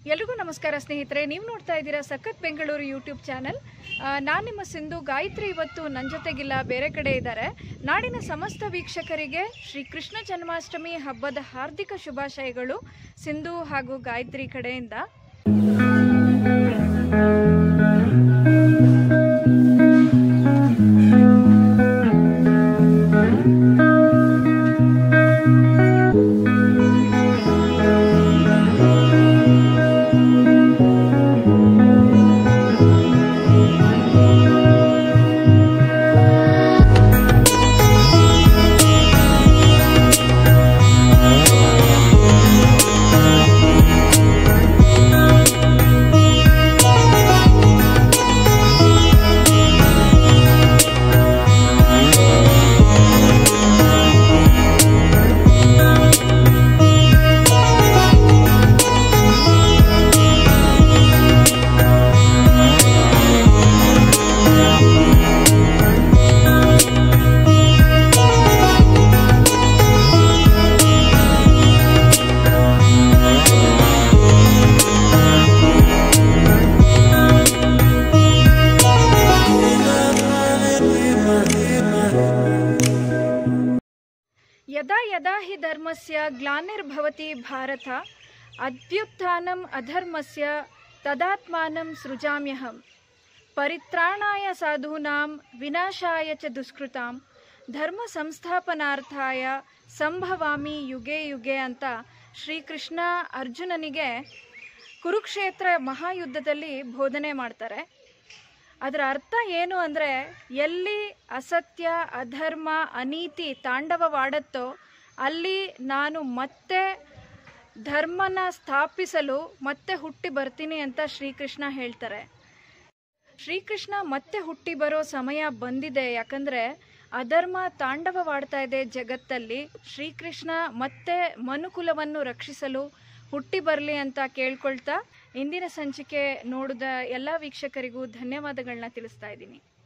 ಎಲ್ರಿಗೂ ನಮಸ್ಕಾರ ಸ್ನೇಹಿತರೆ ನೀವು ನೋಡ್ತಾ ಇದ್ದೀರಾ ಸಖತ್ ಬೆಂಗಳೂರು ಯೂಟ್ಯೂಬ್ ಚಾನಲ್ ನಾನು ನಿಮ್ಮ ಸಿಂಧು ಗಾಯತ್ರಿ ಇವತ್ತು ನನ್ನ ಜೊತೆಗಿಲ್ಲ ಬೇರೆ ಕಡೆ ಇದ್ದಾರೆ ನಾಡಿನ ಸಮಸ್ತ ವೀಕ್ಷಕರಿಗೆ ಶ್ರೀ ಕೃಷ್ಣ ಜನ್ಮಾಷ್ಟಮಿ ಹಬ್ಬದ ಹಾರ್ದಿಕ ಶುಭಾಶಯಗಳು ಸಿಂಧು ಹಾಗೂ ಗಾಯತ್ರಿ ಕಡೆಯಿಂದ ಯದಾ ಯದಾ ಹಿ ಧರ್ಮಸ್ಯ ಗ್ಲಾನಿರ್ಭವತಿ ಭಾರತ ಅಭ್ಯುತ್ಥಾನಂ ಅಧರ್ಮಸ್ಯ ತದಾತ್ಮಾನಂ ಸೃಜಾಮ್ಯಹಂ ಪರಿತ್ರಾಣಾಯ ಸಾಧೂನಾಂ ವಿನಾಶಾಯ ಚ ದುಷ್ಕೃತಾಂ ಧರ್ಮ ಸಂಸ್ಥಾಪನಾರ್ಥಾಯ ಸಂಭವಾಮಿ ಯುಗೆ ಯುಗೆ ಅಂತ ಶ್ರೀಕೃಷ್ಣ ಅರ್ಜುನನಿಗೆ ಕುರುಕ್ಷೇತ್ರ ಮಹಾಯುದ್ಧದಲ್ಲಿ ಬೋಧನೆ ಮಾಡ್ತಾರೆ ಅದರ ಅರ್ಥ ಏನು ಅಂದರೆ ಎಲ್ಲಿ ಅಸತ್ಯ ಅಧರ್ಮ ಅನೀತಿ ತಾಂಡವವಾಡತ್ತೋ ಅಲ್ಲಿ ನಾನು ಮತ್ತೆ ಧರ್ಮನ ಸ್ಥಾಪಿಸಲು ಮತ್ತೆ ಹುಟ್ಟಿ ಬರ್ತೀನಿ ಅಂತ ಶ್ರೀಕೃಷ್ಣ ಹೇಳ್ತಾರೆ ಶ್ರೀಕೃಷ್ಣ ಮತ್ತೆ ಹುಟ್ಟಿ ಬರೋ ಸಮಯ ಬಂದಿದೆ ಯಾಕಂದರೆ ಅಧರ್ಮ ತಾಂಡವವಾಡ್ತಾ ಇದೆ ಜಗತ್ತಲ್ಲಿ ಶ್ರೀಕೃಷ್ಣ ಮತ್ತೆ ಮನುಕುಲವನ್ನು ರಕ್ಷಿಸಲು ಹುಟ್ಟಿ ಬರಲಿ ಅಂತ ಕೇಳ್ಕೊಳ್ತಾ ಇಂದಿನ ಸಂಚಿಕೆ ನೋಡಿದ ಎಲ್ಲ ವೀಕ್ಷಕರಿಗೂ ಧನ್ಯವಾದಗಳನ್ನ ತಿಳಿಸ್ತಾ ಇದ್ದೀನಿ